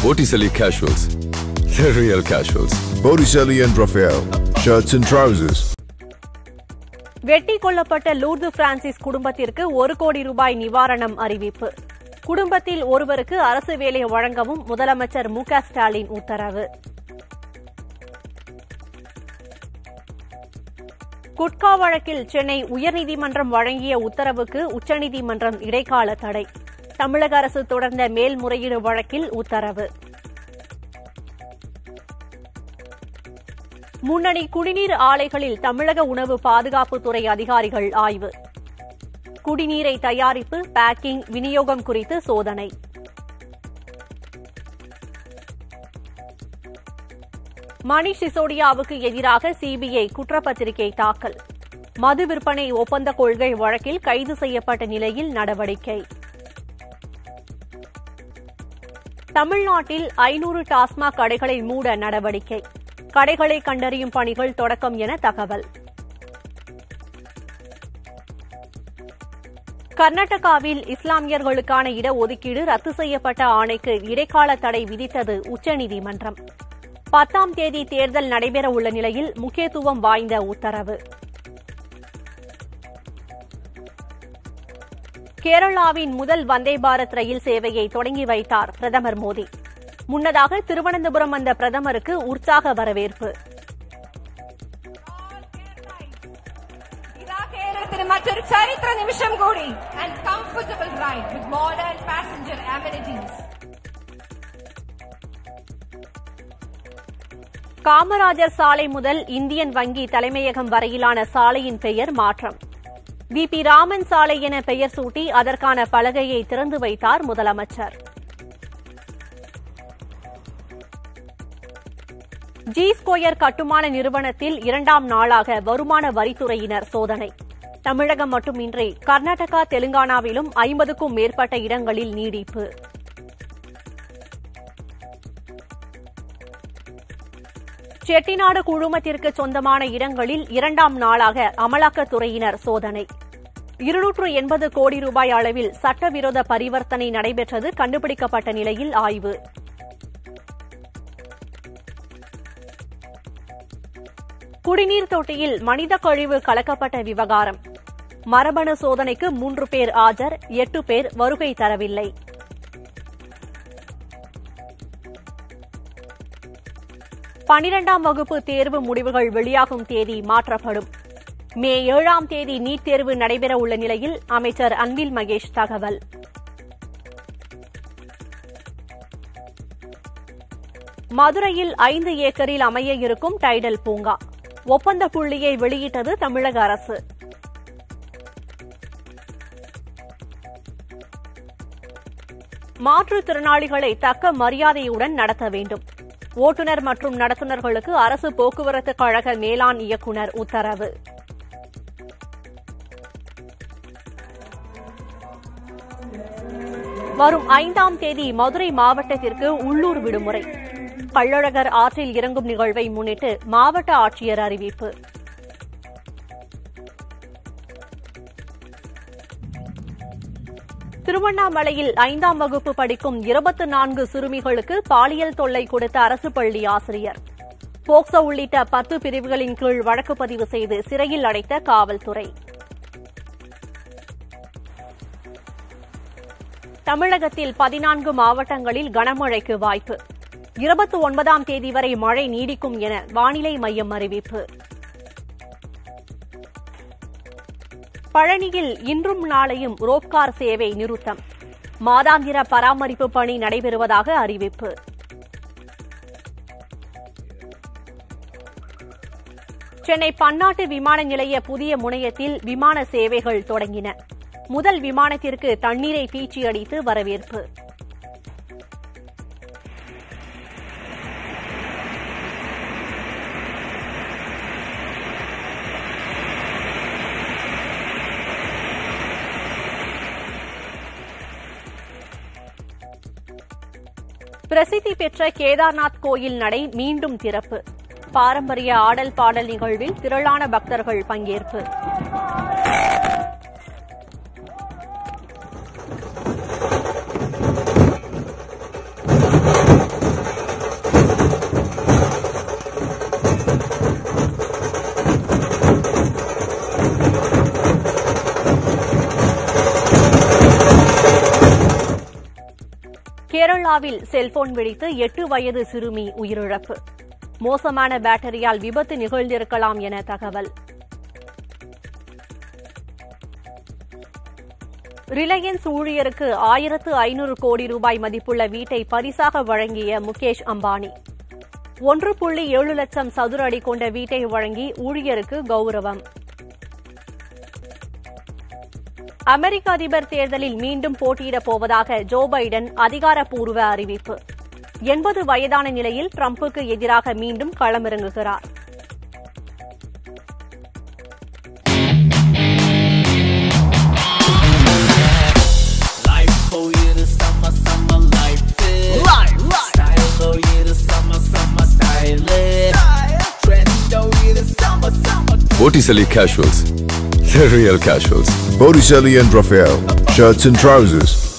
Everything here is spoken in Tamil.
Botticelli Casuals. The real casuals. Botticelli and Raphael, shirts and trousers. வெட்டி கொல்லப்பட்ட லூர்து பிரான்சிஸ் குடும்பத்திற்கு ஒரு கோடி ரூபாய் நிவாரணம் அறிவிப்பு குடும்பத்தில் ஒருவருக்கு அரசு வேலை வழங்கவும் முதலமைச்சர் மு க ஸ்டாலின் உத்தரவு குட்கா வழக்கில் சென்னை உயர்நீதிமன்றம் வழங்கிய உத்தரவுக்கு உச்சநீதிமன்றம் இடைக்கால தடை தமிழக அரசு தொடர்ந்த மேல்முறையீடு வழக்கில் உத்தரவு முன்னணி குடிநீர் ஆலைகளில் தமிழக உணவு பாதுகாப்புத்துறை அதிகாரிகள் ஆய்வு குடிநீரை தயாரிப்பு பேக்கிங் விநியோகம் குறித்து சோதனை மணிஷ் சிசோடியாவுக்கு எதிராக சிபிஐ குற்றப்பத்திரிகை தாக்கல் மது விற்பனை ஒப்பந்த கொள்கை வழக்கில் கைது செய்யப்பட்ட நிலையில் நடவடிக்கை தமிழ்நாட்டில் ஐநூறு டாஸ்மாக் கடைகளை மூட நடவடிக்கை கடைகளை கண்டறியும் பணிகள் தொடக்கம் என தகவல் கர்நாடகாவில் இஸ்லாமியர்களுக்கான இடஒதுக்கீடு ரத்து செய்யப்பட்ட ஆணைக்கு இடைக்கால தடை விதித்தது உச்சநீதிமன்றம் பத்தாம் தேதி தேர்தல் நடைபெறவுள்ள நிலையில் முக்கியத்துவம் வாய்ந்த உத்தரவு கேரளாவின் முதல் வந்தே பாரத் ரயில் சேவையை தொடங்கி வைத்தார் பிரதமர் மோடி முன்னதாக திருவனந்தபுரம் வந்த பிரதமருக்கு உற்சாக வரவேற்பு ഇതാ കേരളത്തിന് മറ്റൊരു ചരിത്ര നിമിഷം കൂടി and comfortable ride with modern passenger amenities Kamarajar சாலை முதல் இந்தியன் வங்கி தலைமையகம் வரையிலான சாலையின் பெயர் மாற்றம் வி பி ராமன் சாலை என பெயர் சூட்டி அதற்கான பலகையை திறந்து வைத்தார் முதலமைச்சர் ஜி ஸ்கொயர் கட்டுமான நிறுவனத்தில் இரண்டாம் நாளாக வருமான வரித்துறையினர் சோதனை தமிழகம் மட்டுமின்றி கர்நாடகா தெலுங்கானாவிலும் ஐம்பதுக்கும் மேற்பட்ட இடங்களில் நீடிப்பு செட்டிநாடு குழுமத்திற்கு சொந்தமான இடங்களில் இரண்டாம் நாளாக அமலாக்கத்துறையினர் சோதனை இருநூற்று எண்பது கோடி ரூபாய் அளவில் சட்டவிரோத பரிவர்த்தனை நடைபெற்றது கண்டுபிடிக்கப்பட்ட நிலையில் ஆய்வு குடிநீர் தொட்டியில் மனித கழிவு கலக்கப்பட்ட விவகாரம் மரபணு சோதனைக்கு மூன்று பேர் ஆஜர் எட்டு பேர் வருகை தரவில்லை பனிரெண்டாம் வகுப்பு தேர்வு முடிவுகள் வெளியாகும் தேதி மாற்றப்படும் மே ஏழாம் தேதி நீட் தேர்வு நடைபெற உள்ள நிலையில் அமைச்சர் அன்பில் மகேஷ் தகவல் மதுரையில் ஐந்து ஏக்கரில் அமைய இருக்கும் டைடல் பூங்கா ஒப்பந்த புள்ளியை வெளியிட்டது தமிழக அரசு மாற்றுத்திறனாளிகளை தக்க மரியாதையுடன் நடத்த வேண்டும் ஓட்டுநர் மற்றும் நடத்துனர்களுக்கு அரசு போக்குவரத்து கழக மேலாண் இயக்குநர் உத்தரவு வரும் ஐந்தாம் தேதி மதுரை மாவட்டத்திற்கு உள்ளூர் விடுமுறை கள்ளழகர் ஆற்றில் இறங்கும் நிகழ்வை முன்னிட்டு மாவட்ட ஆட்சியர் அறிவிப்பு திருவண்ணாமலையில் ஐந்தாம் வகுப்பு படிக்கும் இருபத்தி நான்கு சிறுமிகளுக்கு பாலியல் தொல்லை கொடுத்த அரசு பள்ளி ஆசிரியர் போக்சோ உள்ளிட்ட பத்து பிரிவுகளின் கீழ் வழக்கு பதிவு செய்து சிறையில் அடைத்த காவல்துறை தமிழகத்தில் பதினான்கு மாவட்டங்களில் கனமழைக்கு வாய்ப்பு இருபத்தி ஒன்பதாம் தேதி வரை மழை நீடிக்கும் என வானிலை மையம் அறிவிப்பு பழனியில் இன்றும் நாளையும் ரோப்கார் சேவை நிறுத்தம் மாதாந்திர பராமரிப்பு பணி நடைபெறுவதாக அறிவிப்பு சென்னை பன்னாட்டு விமான நிலைய புதிய முனையத்தில் விமான சேவைகள் தொடங்கின முதல் விமானத்திற்கு தண்ணீரை பீச்சி அடித்து வரவேற்பு பிரசித்தி பெற்ற கேதார்நாத் கோயில் நடை மீண்டும் திறப்பு பாரம்பரிய ஆடல் பாடல் நிகழ்வில் திரளான பக்தர்கள் பங்கேற்பு கேரளாவில் செல்போன் வெடித்து எட்டு வயது சிறுமி உயிரிழப்பு மோசமான பேட்டரியால் விபத்து நிகழ்ந்திருக்கலாம் என தகவல் ரிலையன்ஸ் ஊழியருக்கு ஆயிரத்து ஐநூறு கோடி ரூபாய் மதிப்புள்ள வீட்டை பரிசாக வழங்கிய முகேஷ் அம்பானி ஒன்று புள்ளி ஏழு லட்சம் சதுர அடி கொண்ட வீட்டை வழங்கி ஊழியருக்கு கௌரவம் அமெரிக்க அதிபர் தேர்தலில் மீண்டும் போட்டியிடப் போவதாக ஜோ பைடன் அதிகாரப்பூர்வ அறிவிப்பு எண்பது வயதான நிலையில் டிரம்புக்கு எதிராக மீண்டும் களமிறங்குகிறார் Life for you the summer, summer life is. Life, life. Style for you the summer, summer style is. Trend for you the summer, summer. Botticelli Casuals. The real casuals. Botticelli and Raphael, shirts and trousers.